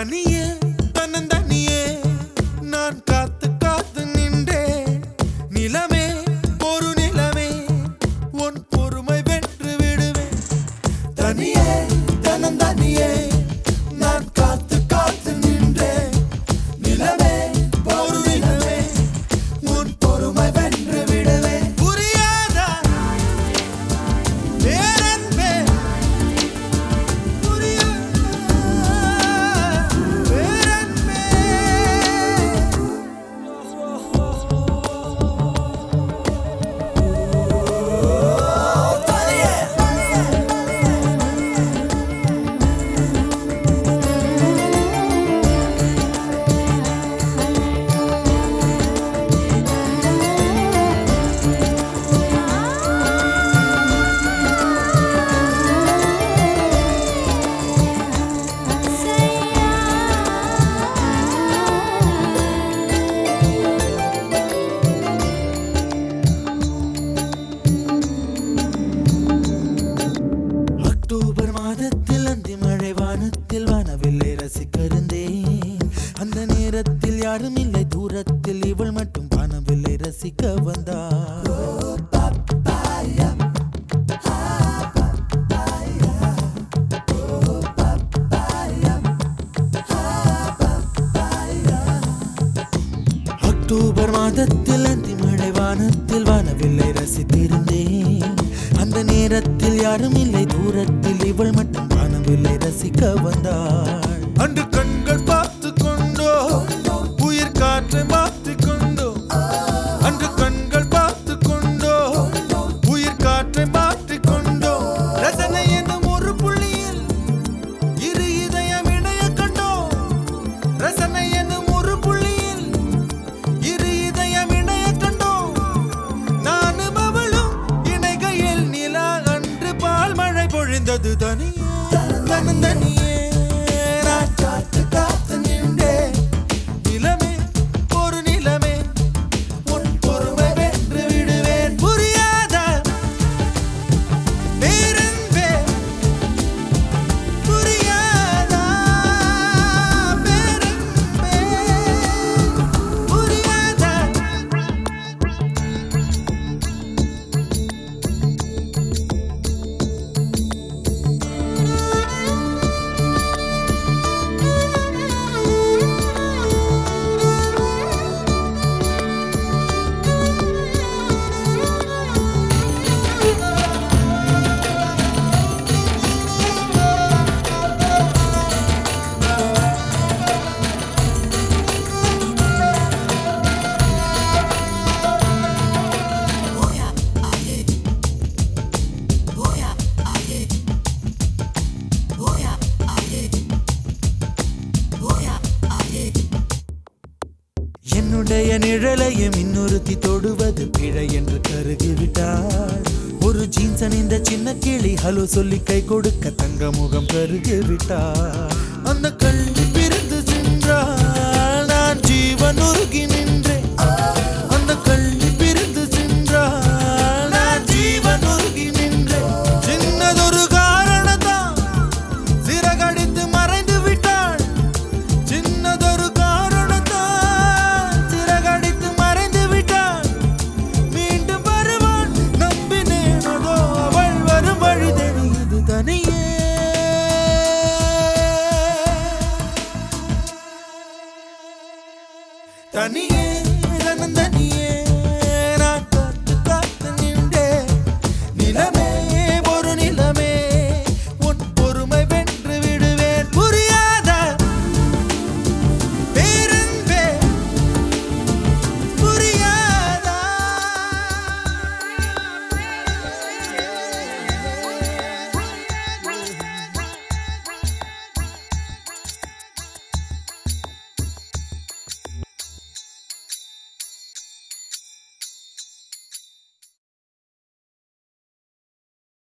தனியே தன்னந்தனியே நான் காத்து காத்து நின்றே நிலமே ஒரு நிலமே உன் பொறுமை வென்று விடுவேன் தனியே தன்னந்தனியே நான் காத்து காத்து நின்றே நிலமே ஒரு நிலமே உன் பொறுமை வென்று விடுவேன் புரியாதா பேரன்பே அக்டோபர் மாதத்தில் அந்தி மழை வானத்தில் வானவில்லை ரசிக்கருந்தேன் அந்த நேரத்தில் யாரும் இல்லை தூரத்தில் இவள் மட்டும் வானவில்லை ரசிக்க வந்தாள் அக்டோபர் மாதத்தில் அந்தி மழை வானத்தில் வானவில்லை ரசித்திருந்தேன் அந்த நேரத்தில் யாரும் இல்லை தூரத்தில் இவள் மட்டும் வானவில்லை ரசிக்க வந்தாள் அன்று கண்கள் பார்த்து கொண்டோ உயிர் காற்றை மாற்றி கொண்டோ அன்று கண்கள் பார்த்து கொண்டோ உயிர் காற்றை மாற்றி கொண்டோ ரசனை என்னும் ஒரு புள்ளியில் இரு இதயம் இணைய கண்டோ ரசனை என்னும் ஒரு புள்ளியில் இரு இதயம் இணைய கண்டோம் நானும் அவளும் இணைகையில் நிலா அன்று பால் மழை பொழிந்தது தனியே தனியே நான் காத்து காத்து நின்றேன் நிலமே ஒரு நிலமே உன் பொறுமை வென்று விடுவேன் புரியாத பேரன்பே புரியாதா பேரன்பே புரியாதா என்னுடைய நிழலையும் இன்னொருத்தி தொடுவது பிழை என்று கருகிவிட்டாள் ஒரு ஜீன்ஸ் அணிந்த சின்ன கிளி ஹலோ சொல்லி கை கொடுக்க தங்க முகம் கருகிவிட்டாள் அந்த கல்வி பிறந்து சென்றாள் நான் ஜீவன் உருகி நின்றேன் அந்த கல்வி பிறந்து சென்றாள் நான் ஜீவன் உருகி நின்றேன் சின்னதொரு காரணத்தான் சிறகடித்து மறைந்து விட்டாள் சின்னதொரு காரணத்தால் சிறகடித்து மறைந்து விட்டாள் மீண்டும் வருவாள் நம்பினேன் அதோ அவள் வரும் வழி தெரியுது தனியே தனியே தனந்தனியே